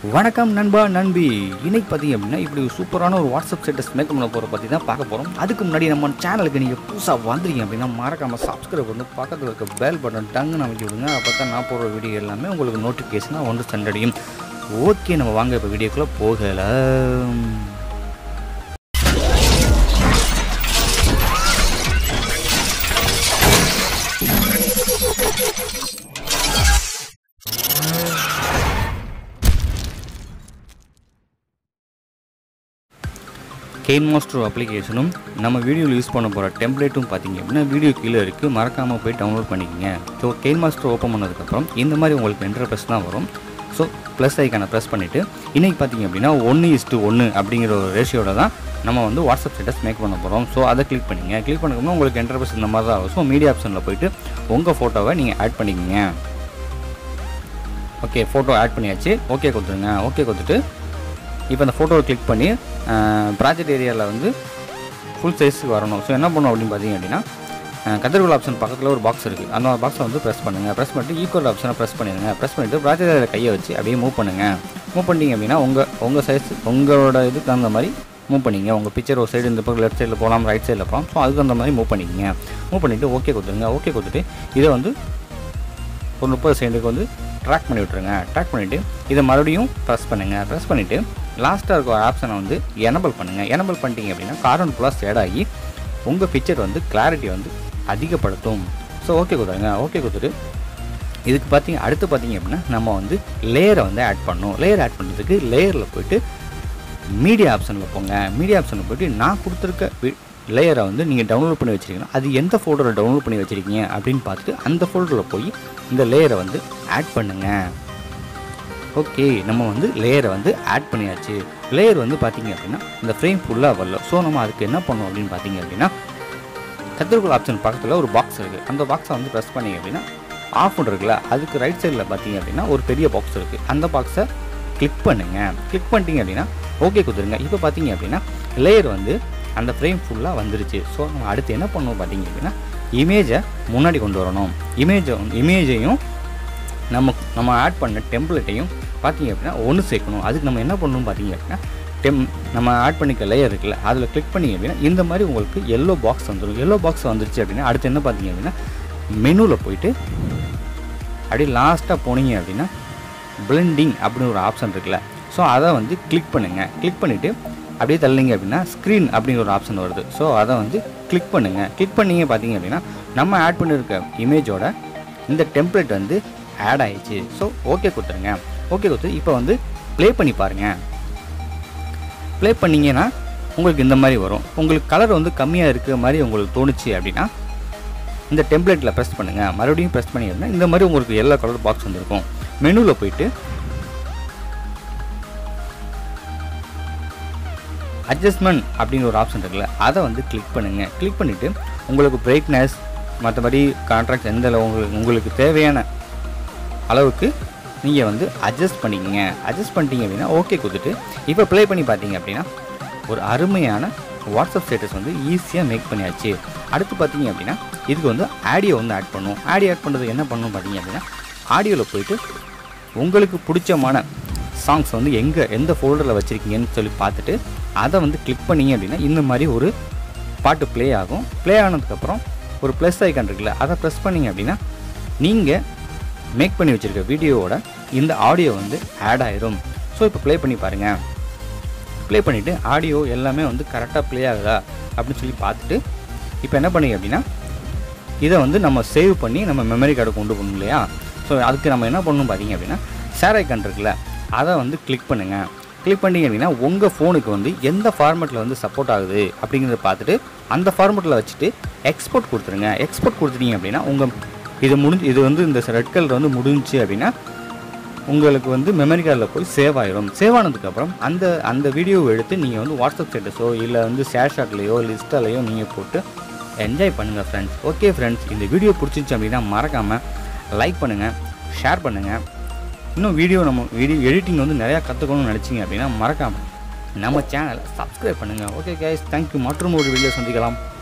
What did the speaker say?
வணக்கம் நண்பா நண்பி இன்னைக்கு பார்த்தீங்க அப்படின்னா இப்படி ஒரு சூப்பரான ஒரு வாட்ஸ்அப் ஸ்டேட்டஸ் மேக் பண்ண போகிற பற்றி தான் பார்க்க போகிறோம் அதுக்கு முன்னாடி நம்ம சேனலுக்கு நீங்கள் புதுசாக வந்துருக்கீங்க அப்படின்னா மறக்காமல் சப்ஸ்கிரைப் பண்ணி பக்கத்தில் இருக்க பெல் பட்டன் டங்குன்னு அமைக்க விடுங்க அப்போ தான் நான் போடுற வீடியோ எல்லாமே உங்களுக்கு நோட்டிஃபிகேஷனாக வந்து சென்றடையும் ஓகே நம்ம வாங்க இப்போ வீடியோக்குள்ளே போகலாம் கெயின் மாஸ்டர் அப்ளிகேஷனும் நம்ம வீடியோவில் யூஸ் பண்ண போகிற டெம்ப்ளேட்டும் பார்த்தீங்க அப்படின்னா வீடியோ கீழே இருக்குது மறக்காமல் போய் டவுன்லோட் பண்ணிக்கோங்க ஸோ கெயின் மாஸ்டர் ஓப்பன் பண்ணதுக்கப்புறம் இந்த மாதிரி உங்களுக்கு இன்டர்ஃபேஸ் தான் வரும் ஸோ ப்ளஸ் ஐக்கானை ப்ரெஸ் பண்ணிவிட்டு இன்றைக்கி பார்த்தீங்க அப்படின்னா ஒன்று இஸ்ட்டு ஒன்று அப்படிங்கிற ஒரு ரேஷியோட தான் நம்ம வந்து வாட்ஸ்அப் ஸ்டேட்டஸ் மேக் பண்ண போகிறோம் ஸோ அதை கிளிக் பண்ணிங்க கிளிக் பண்ணதுக்கப்புறம் உங்களுக்கு இன்டர்ஃபேஸ் இந்த மாதிரி தான் வரும் ஸோ மீடியா ஆப்ஷனில் போயிட்டு உங்கள் ஃபோட்டோவை நீங்கள் ஆட் பண்ணிக்கோங்க ஓகே ஃபோட்டோ ஆட் பண்ணியாச்சு ஓகே கொடுத்துருங்க ஓகே கொடுத்துட்டு இப்போ அந்த ஃபோட்டோவை கிளிக் பண்ணி ப்ராஜெக்ட் ஏரியாவில் வந்து ஃபுல் சைஸுக்கு வரணும் ஸோ என்ன பண்ணணும் அப்படின்னு பார்த்தீங்க அப்படின்னா கதிர்கோல் ஆப்ஷன் பக்கத்தில் ஒரு பாக்ஸ் இருக்குது அந்த பாக்ஸை வந்து ப்ரெஸ் பண்ணுங்கள் ப்ரெஸ் பண்ணிட்டு ஈக்குவல் ஆப்ஷனை ப்ரெஸ் பண்ணிடுங்க ப்ரெஸ் பண்ணிவிட்டு ப்ராஜெக்ட் ஏரியாவில் கையை வச்சு அப்படியே மூவ் பண்ணுங்கள் மூவ் பண்ணிட்டீங்க அப்படின்னா உங்கள் உங்கள் சைஸ் உங்களோட இதுக்கு தகுந்த மாதிரி மூவ் பண்ணிங்க உங்கள் பிக்சர் ஒரு சைடு இந்த பக்கம் லெஃப்ட் சைடில் போகலாம் ரைட் சைடில் போகலாம் ஸோ அதுக்கு அந்த மாதிரி மூவ் பண்ணிக்கங்க மூவ் பண்ணிவிட்டு ஓகே கொடுத்துருங்க ஓகே கொடுத்துட்டு இதை வந்து ஒரு முப்பது செகண்டுக்கு வந்து ட்ராக் பண்ணி விட்ருங்க ட்ராக் பண்ணிவிட்டு இதை மறுபடியும் ப்ரெஸ் பண்ணுங்கள் ப்ரெஸ் பண்ணிவிட்டு லாஸ்ட்டாக இருக்க ஆப்ஷனை வந்து எனபிள் பண்ணுங்கள் எனபிள் பண்ணிட்டீங்க அப்படின்னா கார்பன் ப்ளஸ் சேட் ஆகி உங்கள் பிக்சர் வந்து கிளாரிட்டி வந்து அதிகப்படுத்தும் ஸோ ஓகே கொடுத்துருங்க ஓகே கொடுத்துட்டு இதுக்கு பார்த்தீங்க அடுத்து பார்த்தீங்க அப்படின்னா நம்ம வந்து லேயரை வந்து ஆட் பண்ணணும் லேயர் ஆட் பண்ணுறதுக்கு லேயரில் போயிட்டு மீடியா ஆப்ஷனில் போங்க மீடியா ஆப்ஷனில் போயிட்டு நான் கொடுத்துருக்க லேயரை வந்து நீங்கள் டவுன்லோட் பண்ணி வச்சுருக்கீங்கன்னா அது எந்த ஃபோல்டரில் டவுன்லோட் பண்ணி வச்சுருக்கீங்க அப்படின்னு பார்த்துட்டு அந்த ஃபோல்டரில் போய் இந்த லேயரை வந்து ஆட் பண்ணுங்கள் ஓகே நம்ம வந்து லேயரை வந்து ஆட் பண்ணியாச்சு லேயர் வந்து பார்த்தீங்க அப்படின்னா இந்த ஃப்ரேம் ஃபுல்லாக வரல ஸோ நம்ம அதுக்கு என்ன பண்ணோம் அப்படின்னு பார்த்தீங்க அப்படின்னா கத்திரிக்கோள் ஆப்ஷன் பக்கத்தில் ஒரு பாக்ஸ் இருக்குது அந்த பாக்ஸை வந்து ப்ரெஸ் பண்ணிங்க அப்படின்னா ஆஃப் இருக்குல்ல அதுக்கு ரைட் சைடில் பார்த்தீங்க அப்படின்னா ஒரு பெரிய பாக்ஸ் இருக்குது அந்த பாக்ஸை கிளிக் பண்ணுங்கள் கிளிக் பண்ணிட்டீங்க அப்படின்னா ஓகே கொடுத்துருங்க இப்போ பார்த்தீங்க அப்படின்னா லேயர் வந்து அந்த ஃப்ரேம் ஃபுல்லாக வந்துருச்சு ஸோ நம்ம அடுத்து என்ன பண்ணணும் பார்த்தீங்க அப்படின்னா இமேஜை முன்னாடி கொண்டு வரணும் இமேஜை இமேஜையும் நம்ம நம்ம ஆட் பண்ண டெம்ப்ளேட்டையும் பார்த்தீங்க அப்படின்னா ஒன்று சேர்க்கணும் அதுக்கு நம்ம என்ன பண்ணணும் பார்த்தீங்க அப்படின்னா டெம் நம்ம ஆட் பண்ணிக்க லேயர் இருக்குல்ல அதில் கிளிக் பண்ணிங்க அப்படின்னா இந்த மாதிரி உங்களுக்கு எல்லோ பாக்ஸ் வந்துடும் எல்லோ பாக்ஸ் வந்துருச்சு அப்படின்னா அடுத்து என்ன பார்த்தீங்க அப்படின்னா மெனுவில் போயிட்டு அப்படியே லாஸ்ட்டாக போனீங்க அப்படின்னா பிளெண்டிங் அப்படின்னு ஒரு ஆப்ஷன் இருக்குல்ல ஸோ அதை வந்து கிளிக் பண்ணுங்கள் கிளிக் பண்ணிவிட்டு அப்படியே தள்ளிங்க அப்படின்னா ஸ்க்ரீன் அப்படிங்கிற ஒரு ஆப்ஷன் வருது ஸோ அதை வந்து கிளிக் பண்ணுங்கள் கிளிக் பண்ணிங்க பார்த்தீங்க அப்படின்னா நம்ம ஆட் பண்ணியிருக்க இமேஜோட இந்த டெம்ப்ளேட் வந்து ஆட் ஆயிடுச்சு ஸோ ஓகே கொடுத்துருங்க ஓகே கொடுத்து இப்போ வந்து ப்ளே பண்ணி பாருங்கள் ப்ளே பண்ணிங்கன்னா உங்களுக்கு இந்த மாதிரி வரும் உங்களுக்கு கலர் வந்து கம்மியாக இருக்கிற மாதிரி உங்களுக்கு தோணுச்சு அப்படின்னா இந்த டெம்ப்ளேட்டில் ப்ரெஸ் பண்ணுங்கள் மறுபடியும் ப்ரெஸ் பண்ணி அப்படின்னா இந்த மாதிரி உங்களுக்கு எல்லா கலர் பாக்ஸ் வந்திருக்கும் மெனுவில் போயிட்டு அட்ஜஸ்ட்மெண்ட் அப்படின்னு ஒரு ஆப்ஷன் இருக்குல்ல அதை வந்து கிளிக் பண்ணுங்கள் கிளிக் பண்ணிவிட்டு உங்களுக்கு பிரைட்னஸ் மற்றபடி கான்ட்ராக்ட் எந்த அளவு உங்களுக்கு உங்களுக்கு தேவையான அளவுக்கு நீங்கள் வந்து அட்ஜஸ்ட் பண்ணிக்கங்க அட்ஜஸ்ட் பண்ணிட்டீங்க அப்படின்னா ஓகே கொடுத்துட்டு இப்போ ப்ளே பண்ணி பார்த்தீங்க அப்படின்னா ஒரு அருமையான வாட்ஸ்அப் ஸ்டேட்டஸ் வந்து ஈஸியாக மேக் பண்ணியாச்சு அடுத்து பார்த்தீங்க அப்படின்னா இதுக்கு வந்து ஆடியோ வந்து ஆட் பண்ணும் ஆடியோ ஆட் பண்ணுறது என்ன பண்ணணும் பார்த்தீங்க அப்படின்னா ஆடியோவில் போயிட்டு உங்களுக்கு பிடிச்சமான சாங்ஸ் வந்து எங்கே எந்த ஃபோல்டரில் வச்சுருக்கீங்கன்னு சொல்லி பார்த்துட்டு அதை வந்து கிளிக் பண்ணிங்க அப்படின்னா இந்த மாதிரி ஒரு பாட்டு ப்ளே ஆகும் ப்ளே ஆனதுக்கப்புறம் ஒரு ப்ளஸ் ஐக்கான் இருக்குல்ல அதை ப்ரெஸ் பண்ணிங்க அப்படின்னா நீங்கள் மேக் பண்ணி வச்சுருக்க வீடியோவோட இந்த ஆடியோ வந்து ஆட் ஆயிரும் ஸோ இப்போ ப்ளே பண்ணி பாருங்கள் ப்ளே பண்ணிவிட்டு ஆடியோ எல்லாமே வந்து கரெக்டாக ப்ளே ஆகுதா அப்படின்னு சொல்லி பார்த்துட்டு இப்போ என்ன பண்ணீங்க அப்படின்னா இதை வந்து நம்ம சேவ் பண்ணி நம்ம மெமரி கார்டு கொண்டு போகணும் இல்லையா ஸோ அதுக்கு நம்ம என்ன பண்ணணும் பார்த்தீங்க அப்படின்னா ஷேர் ஐக்கான் இருக்குல்ல அதை வந்து கிளிக் பண்ணுங்கள் கிளிக் பண்ணிங்க அப்படின்னா உங்கள் ஃபோனுக்கு வந்து எந்த ஃபார்மெட்டில் வந்து சப்போர்ட் ஆகுது அப்படிங்கிறத பார்த்துட்டு அந்த ஃபார்மெட்டில் வச்சுட்டு எக்ஸ்போர்ட் கொடுத்துருங்க எக்ஸ்போர்ட் கொடுத்துட்டீங்க அப்படின்னா உங்கள் இது முடிஞ்சு இது வந்து இந்த ரெட் கலர் வந்து முடிஞ்சுச்சு அப்படின்னா உங்களுக்கு வந்து மெமரி கார்டில் போய் சேவ் ஆயிரும் சேவ் ஆனதுக்கப்புறம் அந்த அந்த வீடியோவை எடுத்து நீங்கள் வந்து வாட்ஸ்அப் ஸ்டேட்டஸோ இல்லை வந்து ஷேர் ஷாட்லேயோ லிஸ்ட்டாலேயோ நீங்கள் போட்டு என்ஜாய் பண்ணுங்கள் ஃப்ரெண்ட்ஸ் ஓகே ஃப்ரெண்ட்ஸ் இந்த வீடியோ பிடிச்சிச்சு அப்படின்னா மறக்காமல் லைக் பண்ணுங்கள் ஷேர் பண்ணுங்கள் இன்னும் வீடியோ நம்ம வீடியோ எடிட்டிங் வந்து நிறையா கற்றுக்கணும்னு நினச்சிங்க அப்படின்னா மறக்காமல் நம்ம சேனலை சப்ஸ்கிரைப் பண்ணுங்கள் ஓகே கைஸ் தேங்க்யூ மற்றும் ஒரு வீடியோ சந்திக்கலாம்